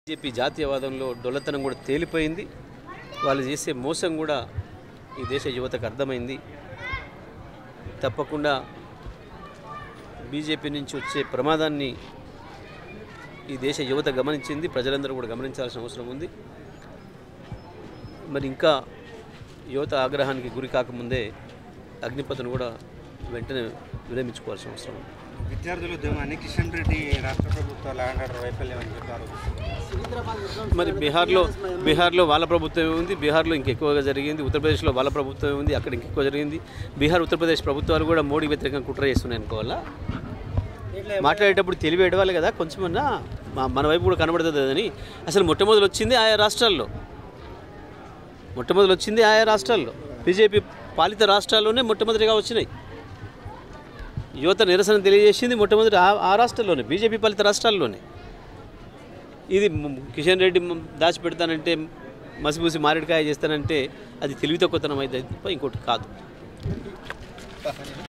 BJP జాతీయవాదంలో డొల్లతనం కూడా తేలిపోయింది వాళ్ళు చేసే మోసం కూడా ఈ దేశ యువతకు అర్థమైంది తప్పకుండా బీజేపీ నుంచి వచ్చే ప్రమాదాన్ని ఈ దేశ యువత గమనించింది ప్రజలందరూ కూడా గమనించాల్సిన అవసరం ఉంది మరి ఇంకా యువత ఆగ్రహానికి గురి కాకముందే అగ్నిపథను కూడా వెంటనే విరమించుకోవాల్సిన అవసరం ఉంది విద్యార్థుల ఉద్యమాన్ని కిషన్ రెడ్డి రాష్ట్ర ప్రభుత్వ ల్యాండ్ ఆర్డర్ వైఫల్యం అని చెప్పారు మరి బీహార్లో బీహార్లో వాళ్ళ ప్రభుత్వమే ఉంది బీహార్లో ఇంకెక్కువగా జరిగింది ఉత్తరప్రదేశ్లో వాళ్ళ ప్రభుత్వమే ఉంది అక్కడ ఇంకెక్కువ జరిగింది బీహార్ ఉత్తరప్రదేశ్ ప్రభుత్వాలు కూడా మోడీ వ్యతిరేకంగా కుట్ర చేస్తున్నాయి అనుకోవాలా మాట్లాడేటప్పుడు తెలివి ఎడవాలి కదా కొంచెమన్నా మా మన వైపు కూడా కనబడుతుంది అని అసలు మొట్టమొదటి వచ్చింది ఆయా రాష్ట్రాల్లో మొట్టమొదటి వచ్చింది ఆయా రాష్ట్రాల్లో బీజేపీ పాలిత రాష్ట్రాల్లోనే మొట్టమొదటిగా వచ్చినాయి యువత నిరసన తెలియజేసింది మొట్టమొదటి ఆ- ఆ రాష్ట్రాల్లోనే బీజేపీ పాలిత రాష్ట్రాల్లోనే ఇది మ్- కిషన్ రెడ్డి మ్- దాచిపెడతానంటే మసిపూసి మారేడుకాయ చేస్తానంటే అది తెలివి తక్కువతనం అయితే తప్ప ఇంకోటి కాదు